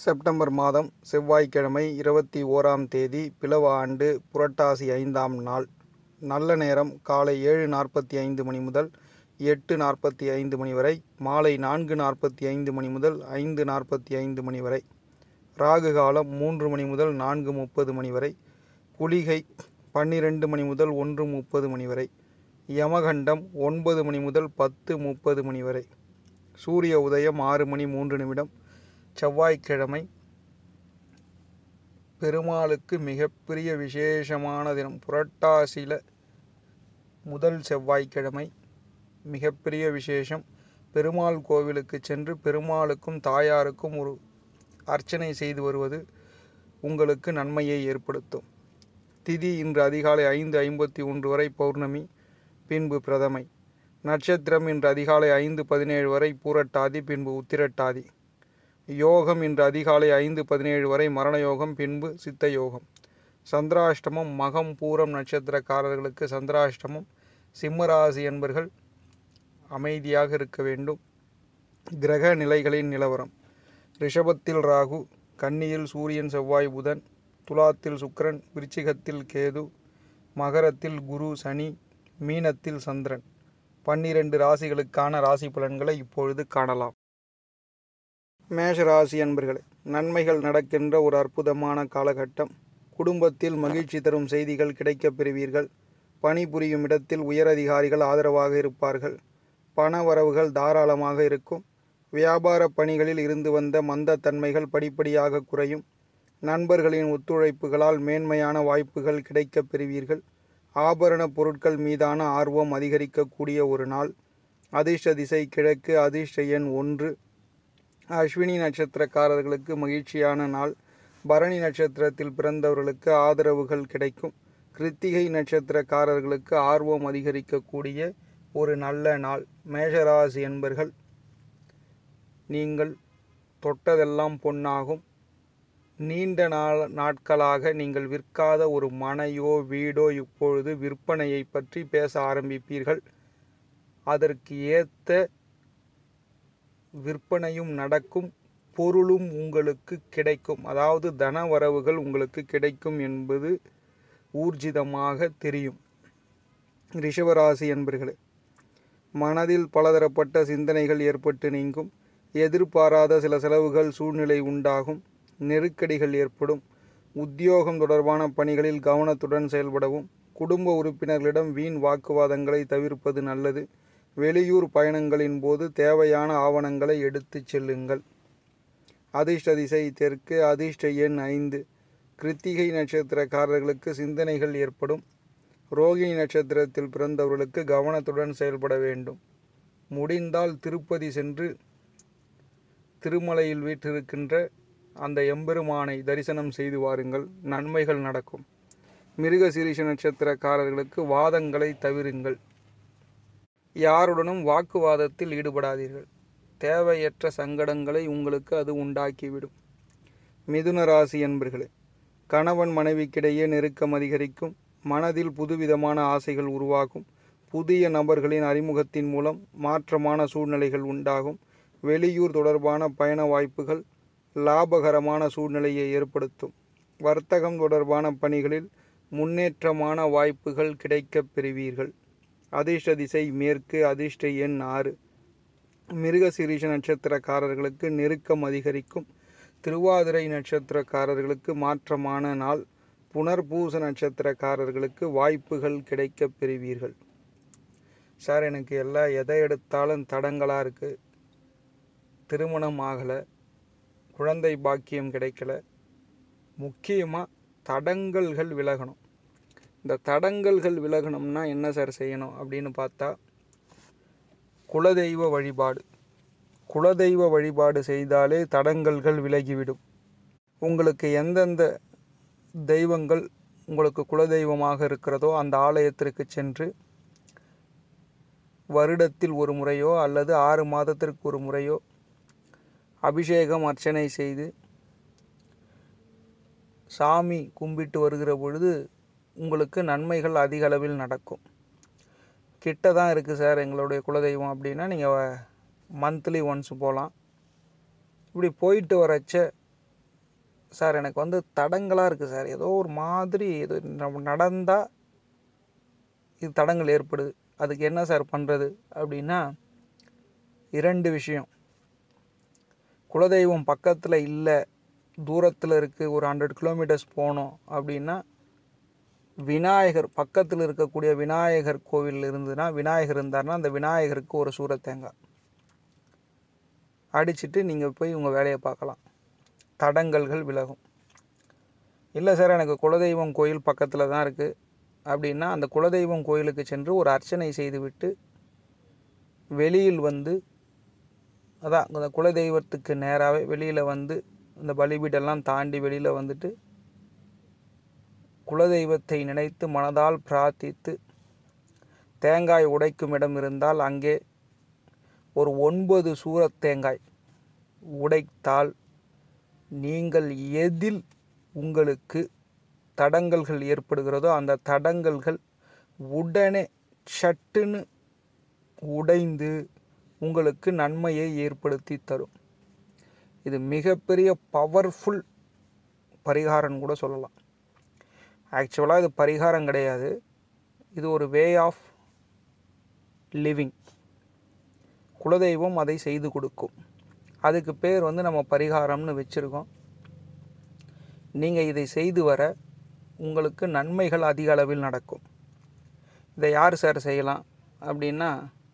September மாதம் செவ்வாய்க்கிழமை இருபத்தி ஓராம் தேதி பிலவ ஆண்டு புரட்டாசி ஐந்தாம் நாள் நல்ல நேரம் காலை ஏழு நாற்பத்தி ஐந்து மணி முதல் எட்டு நாற்பத்தி ஐந்து மணி வரை மாலை நான்கு நாற்பத்தி ஐந்து மணி முதல் ஐந்து நாற்பத்தி ஐந்து மணி வரை ராகு காலம் மூன்று மணி முதல் நான்கு முப்பது மணி வரை குளிகை பன்னிரெண்டு மணி முதல் ஒன்று முப்பது மணி வரை யமகண்டம் ஒன்பது மணி முதல் பத்து முப்பது மணி வரை சூரிய உதயம் ஆறு மணி மூன்று நிமிடம் செவ்வாய்க்கிழமை பெருமாளுக்கு மிகப்பெரிய விசேஷமான தினம் புரட்டாசியில் முதல் செவ்வாய்க்கிழமை மிகப்பெரிய விசேஷம் பெருமாள் கோவிலுக்கு சென்று பெருமாளுக்கும் தாயாருக்கும் ஒரு அர்ச்சனை செய்து வருவது உங்களுக்கு நன்மையை ஏற்படுத்தும் திதி இன்று அதிகாலை ஐந்து ஐம்பத்தி ஒன்று வரை பௌர்ணமி பின்பு பிரதமை நட்சத்திரம் இன்று அதிகாலை ஐந்து பதினேழு வரை பூரட்டாதி பின்பு உத்திரட்டாதி யோகம் இன்று அதிகாலை ஐந்து பதினேழு வரை மரண யோகம் பின்பு சித்த யோகம் சந்திராஷ்டமம் மகம் பூரம் நட்சத்திரக்காரர்களுக்கு சந்திராஷ்டமம் சிம்மராசி என்பர்கள் அமைதியாக இருக்க வேண்டும் கிரக நிலைகளின் நிலவரம் ரிஷபத்தில் ராகு கன்னியில் சூரியன் செவ்வாய் புதன் துலாத்தில் சுக்கிரன் விருச்சிகத்தில் கேது மகரத்தில் குரு சனி மீனத்தில் சந்திரன் பன்னிரண்டு ராசிகளுக்கான ராசி பலன்களை இப்பொழுது காணலாம் மேஷ ராசி அன்பர்களே நன்மைகள் நடக்கின்ற ஒரு அற்புதமான காலகட்டம் குடும்பத்தில் மகிழ்ச்சி தரும் செய்திகள் கிடைக்கப் பெறுவீர்கள் பணிபுரியும் இடத்தில் உயரதிகாரிகள் ஆதரவாக இருப்பார்கள் பண வரவுகள் தாராளமாக இருக்கும் வியாபார பணிகளில் இருந்து வந்த மந்த தன்மைகள் படிப்படியாக குறையும் நண்பர்களின் ஒத்துழைப்புகளால் மேன்மையான வாய்ப்புகள் கிடைக்கப் பெறுவீர்கள் ஆபரண பொருட்கள் மீதான ஆர்வம் அதிகரிக்கக்கூடிய ஒரு நாள் அதிர்ஷ்ட திசை கிழக்கு அதிர்ஷ்ட எண் ஒன்று அஸ்வினி நட்சத்திரக்காரர்களுக்கு மகிழ்ச்சியான நாள் பரணி நட்சத்திரத்தில் பிறந்தவர்களுக்கு ஆதரவுகள் கிடைக்கும் கிருத்திகை நட்சத்திரக்காரர்களுக்கு ஆர்வம் அதிகரிக்கக்கூடிய ஒரு நல்ல நாள் மேஷராசி என்பர்கள் நீங்கள் தொட்டதெல்லாம் பொன்னாகும் நீண்ட நாள் நாட்களாக நீங்கள் விற்காத ஒரு மனையோ வீடோ இப்பொழுது விற்பனையை பற்றி பேச ஆரம்பிப்பீர்கள் அதற்கு ஏற்ற விற்பனையும் நடக்கும் பொருளும் உங்களுக்கு கிடைக்கும் அதாவது தன வரவுகள் உங்களுக்கு கிடைக்கும் என்பது ஊர்ஜிதமாக தெரியும் ரிஷபராசி என்பர்களே மனதில் பலதரப்பட்ட சிந்தனைகள் ஏற்பட்டு நீங்கும் எதிர்பாராத சில செலவுகள் சூழ்நிலை உண்டாகும் நெருக்கடிகள் ஏற்படும் உத்தியோகம் தொடர்பான பணிகளில் கவனத்துடன் செயல்படவும் குடும்ப உறுப்பினர்களிடம் வீண் வாக்குவாதங்களை தவிர்ப்பது நல்லது வெளியூர் பயணங்களின் போது தேவையான ஆவணங்களை எடுத்துச் செல்லுங்கள் அதிர்ஷ்ட திசை தெற்கு அதிர்ஷ்ட எண் ஐந்து கிருத்திகை நட்சத்திரக்காரர்களுக்கு சிந்தனைகள் ஏற்படும் ரோகிணி நட்சத்திரத்தில் பிறந்தவர்களுக்கு கவனத்துடன் செயல்பட வேண்டும் முடிந்தால் திருப்பதி சென்று திருமலையில் வீற்றிருக்கின்ற அந்த எம்பெருமானை தரிசனம் செய்து வாருங்கள் நன்மைகள் நடக்கும் மிருக சீரிஷ நட்சத்திரக்காரர்களுக்கு வாதங்களை தவிருங்கள் யாருடனும் வாக்குவாதத்தில் ஈடுபடாதீர்கள் தேவையற்ற சங்கடங்களை உங்களுக்கு அது உண்டாக்கிவிடும் மிதுன ராசி என்பர்களே கணவன் மனைவிக்கிடையே நெருக்கம் அதிகரிக்கும் மனதில் புதுவிதமான ஆசைகள் உருவாகும் புதிய நபர்களின் அறிமுகத்தின் மூலம் மாற்றமான சூழ்நிலைகள் உண்டாகும் வெளியூர் தொடர்பான பயண வாய்ப்புகள் லாபகரமான சூழ்நிலையை ஏற்படுத்தும் வர்த்தகம் தொடர்பான பணிகளில் முன்னேற்றமான வாய்ப்புகள் கிடைக்கப் பெறுவீர்கள் அதிர்ஷ்ட திசை மேற்கு அதிர்ஷ்ட எண் ஆறு மிருக சிரீஷ நட்சத்திரக்காரர்களுக்கு நெருக்கம் அதிகரிக்கும் திருவாதிரை நட்சத்திரக்காரர்களுக்கு மாற்றமான நாள் புனர்பூச நட்சத்திரக்காரர்களுக்கு வாய்ப்புகள் கிடைக்கப் பெறுவீர்கள் சார் எனக்கு எல்லாம் எதை எடுத்தாலும் தடங்களாக இருக்குது திருமணம் ஆகலை குழந்தை பாக்கியம் கிடைக்கல முக்கியமாக தடங்கல்கள் விலகணும் இந்த தடங்கல்கள் விலகணும்னா என்ன சார் செய்யணும் அப்படின்னு பார்த்தா குலதெய்வ வழிபாடு குலதெய்வ வழிபாடு செய்தாலே தடங்கல்கள் விலகிவிடும் உங்களுக்கு எந்தெந்த தெய்வங்கள் உங்களுக்கு குலதெய்வமாக இருக்கிறதோ அந்த ஆலயத்திற்கு சென்று வருடத்தில் ஒரு முறையோ அல்லது ஆறு மாதத்திற்கு ஒரு முறையோ அபிஷேகம் அர்ச்சனை செய்து சாமி கும்பிட்டு வருகிற பொழுது உங்களுக்கு நன்மைகள் அதிக அளவில் நடக்கும் கிட்ட தான் இருக்குது சார் எங்களுடைய குலதெய்வம் அப்படின்னா நீங்கள் மந்த்லி ஒன்ஸ் போகலாம் இப்படி போயிட்டு வரச்ச சார் எனக்கு வந்து தடங்களாக இருக்குது சார் ஏதோ ஒரு மாதிரி இது நம்ம நடந்தால் இது தடங்கள் ஏற்படுது அதுக்கு என்ன சார் பண்ணுறது அப்படின்னா இரண்டு விஷயம் குலதெய்வம் பக்கத்தில் இல்லை தூரத்தில் இருக்குது ஒரு ஹண்ட்ரட் கிலோமீட்டர்ஸ் போனோம் அப்படின்னா விநாயகர் பக்கத்தில் இருக்கக்கூடிய விநாயகர் கோவில் இருந்ததுன்னா விநாயகர் இருந்தார்னா அந்த விநாயகருக்கு ஒரு சூர தேங்காய் அடிச்சுட்டு நீங்கள் போய் உங்கள் வேலையை பார்க்கலாம் தடங்கல்கள் விலகும் இல்லை சார் எனக்கு குலதெய்வம் கோயில் பக்கத்தில் தான் இருக்குது அப்படின்னா அந்த குலதெய்வம் கோயிலுக்கு சென்று ஒரு அர்ச்சனை செய்துவிட்டு வெளியில் வந்து அதான் அந்த குலதெய்வத்துக்கு நேராகவே வெளியில் வந்து இந்த பலிபீடெல்லாம் தாண்டி வெளியில் வந்துட்டு குலதெய்வத்தை நினைத்து மனதால் பிரார்த்தித்து தேங்காய் உடைக்கும் இடம் இருந்தால் அங்கே ஒரு ஒன்பது சூரத் தேங்காய் உடைத்தால் நீங்கள் எதில் உங்களுக்கு தடங்கல்கள் ஏற்படுகிறதோ அந்த தடங்கல்கள் உடனே சட்டுன்னு உடைந்து உங்களுக்கு நன்மையை ஏற்படுத்தி தரும் இது மிகப்பெரிய பவர்ஃபுல் பரிகாரம்னு கூட சொல்லலாம் ஆக்சுவலாக இது பரிகாரம் கிடையாது இது ஒரு வே ஆஃப் லிவிங் குலதெய்வம் அதை செய்து கொடுக்கும் அதுக்கு பேர் வந்து நம்ம பரிகாரம்னு வச்சுருக்கோம் நீங்கள் இதை செய்து வர உங்களுக்கு நன்மைகள் அதிக அளவில் நடக்கும் இதை யார் சார் செய்யலாம் அப்படின்னா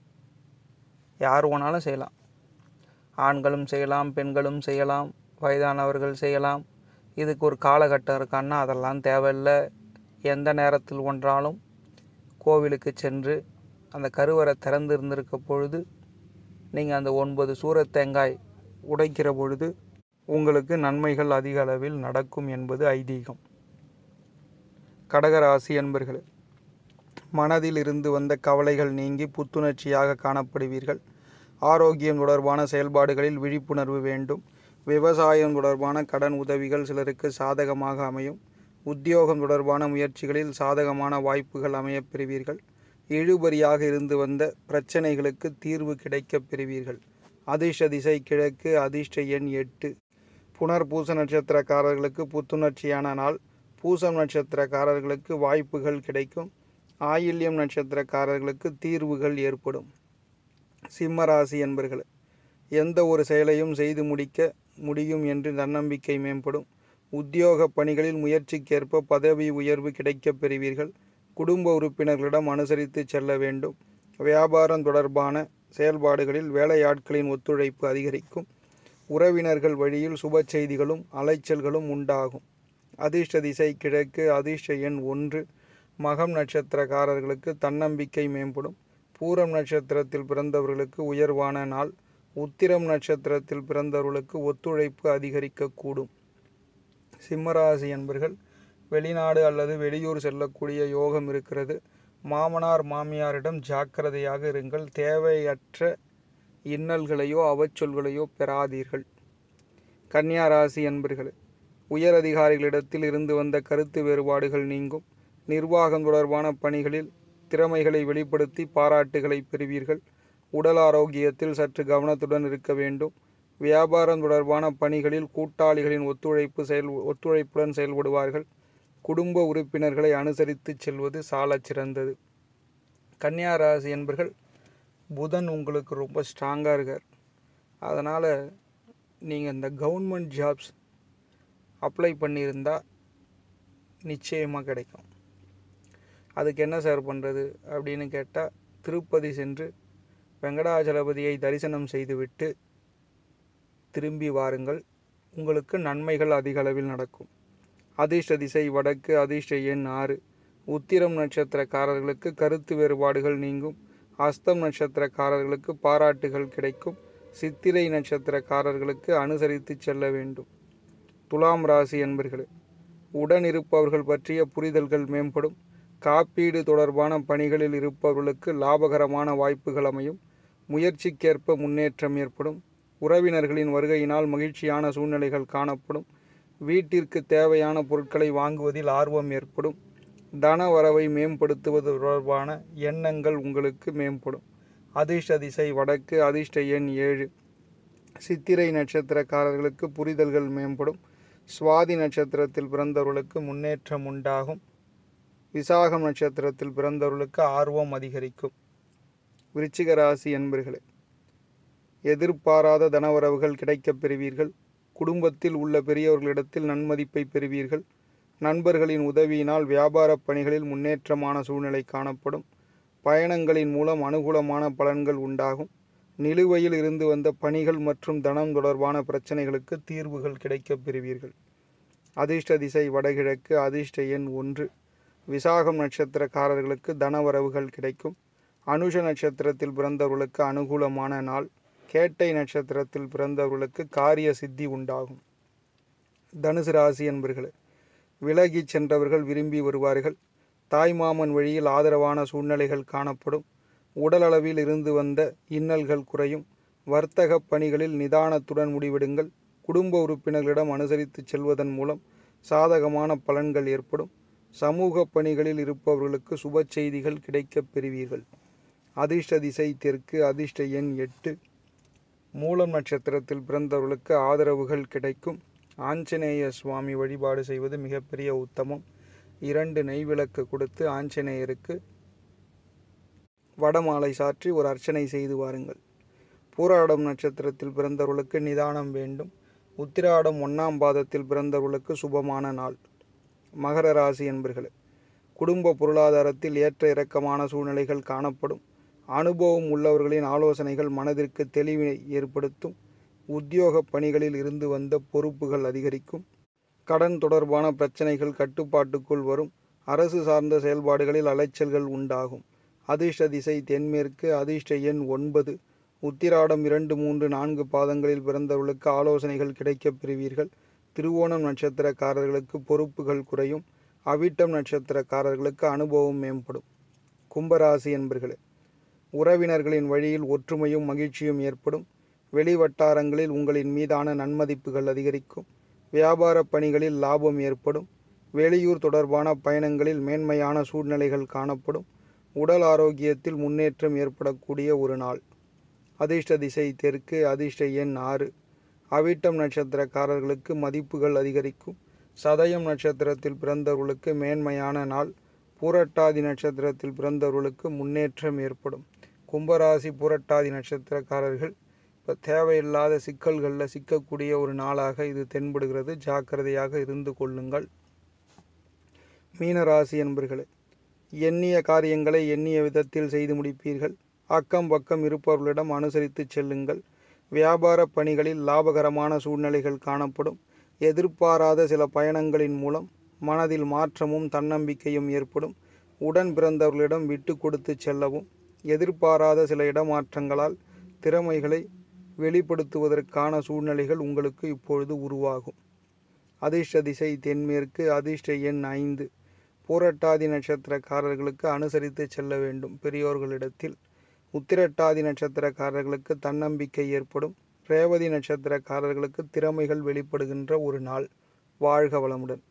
யார் வேணாலும் செய்யலாம் ஆண்களும் செய்யலாம் பெண்களும் செய்யலாம் வயதானவர்கள் செய்யலாம் இதுக்கு ஒரு காலகட்டம் இருக்கான்னா அதெல்லாம் தேவையில்லை எந்த நேரத்தில் ஒன்றாலும் கோவிலுக்கு சென்று அந்த கருவறை திறந்து இருந்திருக்க பொழுது நீங்கள் அந்த ஒன்பது சூரத் தேங்காய் உடைக்கிற பொழுது உங்களுக்கு நன்மைகள் அதிக அளவில் நடக்கும் என்பது ஐதீகம் கடகராசி என்பர்களே மனதில் இருந்து வந்த கவலைகள் நீங்கி புத்துணர்ச்சியாக காணப்படுவீர்கள் ஆரோக்கியம் தொடர்பான செயல்பாடுகளில் விழிப்புணர்வு வேண்டும் விவசாயம் தொடர்பான கடன் உதவிகள் சிலருக்கு சாதகமாக அமையும் உத்தியோகம் தொடர்பான முயற்சிகளில் சாதகமான வாய்ப்புகள் அமையப் பெறுவீர்கள் இழுபறியாக இருந்து வந்த பிரச்சனைகளுக்கு தீர்வு கிடைக்கப் பெறுவீர்கள் அதிர்ஷ்ட திசை கிழக்கு அதிர்ஷ்ட எண் எட்டு புனர் பூச நட்சத்திரக்காரர்களுக்கு புத்துணர்ச்சியான நாள் பூசம் நட்சத்திரக்காரர்களுக்கு வாய்ப்புகள் கிடைக்கும் ஆயில்யம் நட்சத்திரக்காரர்களுக்கு தீர்வுகள் ஏற்படும் சிம்மராசி என்பர்கள் எந்த ஒரு செயலையும் செய்து முடிக்க முடியும் என்று தன்னம்பிக்கை மேம்படும் உத்தியோக பணிகளில் முயற்சிக்கேற்ப பதவி உயர்வு கிடைக்கப் பெறுவீர்கள் குடும்ப உறுப்பினர்களிடம் அனுசரித்து செல்ல வேண்டும் வியாபாரம் தொடர்பான செயல்பாடுகளில் வேலையாட்களின் ஒத்துழைப்பு அதிகரிக்கும் உறவினர்கள் வழியில் சுப செய்திகளும் அலைச்சல்களும் உண்டாகும் அதிர்ஷ்ட திசை கிழக்கு அதிர்ஷ்ட எண் ஒன்று மகம் நட்சத்திரக்காரர்களுக்கு தன்னம்பிக்கை மேம்படும் பூரம் நட்சத்திரத்தில் பிறந்தவர்களுக்கு உயர்வான நாள் உத்திரம் நட்சத்திரத்தில் பிறந்தவர்களுக்கு ஒத்துழைப்பு அதிகரிக்கக்கூடும் சிம்மராசி என்பர்கள் வெளிநாடு அல்லது வெளியூர் செல்லக்கூடிய யோகம் இருக்கிறது மாமனார் மாமியாரிடம் ஜாக்கிரதையாக இருங்கள் தேவையற்ற இன்னல்களையோ அவச்சொல்களையோ பெறாதீர்கள் கன்னியா ராசி என்பர்கள் உயர் அதிகாரிகளிடத்தில் இருந்து வந்த கருத்து வேறுபாடுகள் நீங்கும் நிர்வாகம் தொடர்பான பணிகளில் திறமைகளை வெளிப்படுத்தி பாராட்டுகளை பெறுவீர்கள் உடல் ஆரோக்கியத்தில் சற்று கவனத்துடன் இருக்க வேண்டும் வியாபாரம் தொடர்பான பணிகளில் கூட்டாளிகளின் ஒத்துழைப்பு செயல் ஒத்துழைப்புடன் செயல்படுவார்கள் குடும்ப உறுப்பினர்களை அனுசரித்து செல்வது சாலச் சிறந்தது கன்னியா ராசி என்பர்கள் புதன் உங்களுக்கு ரொம்ப ஸ்ட்ராங்காக இருக்கார் அதனால் நீங்கள் இந்த கவர்மெண்ட் ஜாப்ஸ் அப்ளை பண்ணியிருந்தா நிச்சயமாக கிடைக்கும் அதுக்கு என்ன சார் பண்ணுறது அப்படின்னு கேட்டால் திருப்பதி சென்று வெங்கடாஜலபதியை தரிசனம் செய்துவிட்டு திரும்பி வாருங்கள் உங்களுக்கு நன்மைகள் அதிக அளவில் நடக்கும் அதிர்ஷ்ட திசை வடக்கு அதிர்ஷ்ட எண் ஆறு உத்திரம் நட்சத்திரக்காரர்களுக்கு கருத்து வேறுபாடுகள் நீங்கும் அஸ்தம் நட்சத்திரக்காரர்களுக்கு பாராட்டுகள் கிடைக்கும் சித்திரை நட்சத்திரக்காரர்களுக்கு அனுசரித்து செல்ல வேண்டும் துலாம் ராசி என்பர்களே உடன் இருப்பவர்கள் பற்றிய புரிதல்கள் மேம்படும் காப்பீடு தொடர்பான பணிகளில் இருப்பவர்களுக்கு லாபகரமான வாய்ப்புகள் அமையும் முயற்சிக்கேற்ப முன்னேற்றம் ஏற்படும் உறவினர்களின் வருகையினால் மகிழ்ச்சியான சூழ்நிலைகள் காணப்படும் வீட்டிற்கு தேவையான பொருட்களை வாங்குவதில் ஆர்வம் ஏற்படும் தன வரவை மேம்படுத்துவது தொடர்பான எண்ணங்கள் உங்களுக்கு மேம்படும் அதிர்ஷ்ட திசை வடக்கு அதிர்ஷ்ட எண் ஏழு சித்திரை நட்சத்திரக்காரர்களுக்கு புரிதல்கள் மேம்படும் சுவாதி நட்சத்திரத்தில் பிறந்தவர்களுக்கு முன்னேற்றம் உண்டாகும் விசாகம் நட்சத்திரத்தில் பிறந்தவர்களுக்கு ஆர்வம் அதிகரிக்கும் விருச்சிக ராசி என்பர்களே எதிர்பாராத தனவரவுகள் கிடைக்கப் பெறுவீர்கள் குடும்பத்தில் உள்ள பெரியவர்களிடத்தில் நன்மதிப்பை பெறுவீர்கள் நண்பர்களின் உதவியினால் வியாபார பணிகளில் முன்னேற்றமான சூழ்நிலை காணப்படும் பயணங்களின் மூலம் அனுகூலமான பலன்கள் உண்டாகும் நிலுவையில் இருந்து வந்த பணிகள் மற்றும் தனம் தொடர்பான பிரச்சனைகளுக்கு தீர்வுகள் கிடைக்கப் பெறுவீர்கள் அதிர்ஷ்ட திசை வடகிழக்கு அதிர்ஷ்ட எண் ஒன்று விசாகம் நட்சத்திரக்காரர்களுக்கு தனவரவுகள் கிடைக்கும் அனுஷ நட்சத்திரத்தில் பிறந்தவர்களுக்கு அனுகூலமான நாள் கேட்டை நட்சத்திரத்தில் பிறந்தவர்களுக்கு காரிய சித்தி உண்டாகும் தனுசு ராசி என்பர்களே விலகிச் சென்றவர்கள் விரும்பி வருவார்கள் தாய்மாமன் வழியில் ஆதரவான சூழ்நிலைகள் காணப்படும் உடலளவில் இருந்து வந்த இன்னல்கள் குறையும் வர்த்தக பணிகளில் நிதானத்துடன் முடிவெடுங்கள் குடும்ப உறுப்பினர்களிடம் அனுசரித்து செல்வதன் மூலம் சாதகமான பலன்கள் ஏற்படும் சமூக பணிகளில் இருப்பவர்களுக்கு சுப செய்திகள் கிடைக்கப் பெறுவீர்கள் அதிர்ஷ்ட திசை தெற்கு அதிர்ஷ்ட எண் எட்டு மூலம் நட்சத்திரத்தில் பிறந்தவர்களுக்கு ஆதரவுகள் கிடைக்கும் ஆஞ்சநேய சுவாமி வழிபாடு செய்வது மிகப்பெரிய உத்தமம் இரண்டு நெய் விளக்கு கொடுத்து ஆஞ்சநேயருக்கு வடமாலை சாற்றி ஒரு அர்ச்சனை செய்து வாருங்கள் பூராடம் நட்சத்திரத்தில் பிறந்தவர்களுக்கு நிதானம் வேண்டும் உத்திராடம் ஒன்றாம் பாதத்தில் பிறந்தவர்களுக்கு சுபமான நாள் மகர ராசி என்பர்களே குடும்ப பொருளாதாரத்தில் ஏற்ற இறக்கமான சூழ்நிலைகள் காணப்படும் அனுபவம் உள்ளவர்களின் ஆலோசனைகள் மனதிற்கு தெளிவினை ஏற்படுத்தும் உத்தியோக பணிகளில் இருந்து வந்த பொறுப்புகள் அதிகரிக்கும் கடன் தொடர்பான பிரச்சனைகள் கட்டுப்பாட்டுக்குள் வரும் அரசு சார்ந்த செயல்பாடுகளில் அலைச்சல்கள் உண்டாகும் அதிர்ஷ்ட திசை தென்மேற்கு அதிர்ஷ்ட எண் ஒன்பது உத்திராடம் இரண்டு மூன்று நான்கு பாதங்களில் பிறந்தவர்களுக்கு ஆலோசனைகள் கிடைக்கப் பெறுவீர்கள் திருவோணம் நட்சத்திரக்காரர்களுக்கு பொறுப்புகள் குறையும் அவிட்டம் நட்சத்திரக்காரர்களுக்கு அனுபவம் மேம்படும் கும்பராசி என்பர்களே உறவினர்களின் வழியில் ஒற்றுமையும் மகிழ்ச்சியும் ஏற்படும் வெளி வட்டாரங்களில் உங்களின் மீதான நன்மதிப்புகள் அதிகரிக்கும் வியாபார பணிகளில் லாபம் ஏற்படும் வெளியூர் தொடர்பான பயணங்களில் மேன்மையான சூழ்நிலைகள் காணப்படும் உடல் ஆரோக்கியத்தில் முன்னேற்றம் ஏற்படக்கூடிய ஒரு நாள் அதிர்ஷ்ட திசை தெற்கு அதிர்ஷ்ட எண் ஆறு அவிட்டம் நட்சத்திரக்காரர்களுக்கு மதிப்புகள் அதிகரிக்கும் சதயம் நட்சத்திரத்தில் பிறந்தவர்களுக்கு மேன்மையான நாள் பூரட்டாதி நட்சத்திரத்தில் பிறந்தவர்களுக்கு முன்னேற்றம் ஏற்படும் கும்பராசி பூரட்டாதி நட்சத்திரக்காரர்கள் இப்போ தேவையில்லாத சிக்கல்களில் சிக்கக்கூடிய ஒரு நாளாக இது தென்படுகிறது ஜாக்கிரதையாக இருந்து கொள்ளுங்கள் மீனராசி என்பர்களே எண்ணிய காரியங்களை எண்ணிய விதத்தில் செய்து முடிப்பீர்கள் அக்கம் பக்கம் இருப்பவர்களிடம் அனுசரித்து செல்லுங்கள் வியாபார பணிகளில் லாபகரமான சூழ்நிலைகள் காணப்படும் எதிர்பாராத சில பயணங்களின் மூலம் மனதில் மாற்றமும் தன்னம்பிக்கையும் ஏற்படும் உடன் பிறந்தவர்களிடம் விட்டு கொடுத்து செல்லவும் எதிர்பாராத சில இடமாற்றங்களால் திறமைகளை வெளிப்படுத்துவதற்கான சூழ்நிலைகள் உங்களுக்கு இப்பொழுது உருவாகும் அதிர்ஷ்ட திசை தென்மேற்கு அதிர்ஷ்ட எண் ஐந்து பூரட்டாதி நட்சத்திரக்காரர்களுக்கு அனுசரித்து செல்ல வேண்டும் பெரியோர்களிடத்தில் உத்திரட்டாதி நட்சத்திரக்காரர்களுக்கு தன்னம்பிக்கை ஏற்படும் ரேவதி நட்சத்திரக்காரர்களுக்கு திறமைகள் வெளிப்படுகின்ற ஒரு நாள் வாழ்க வளமுடன்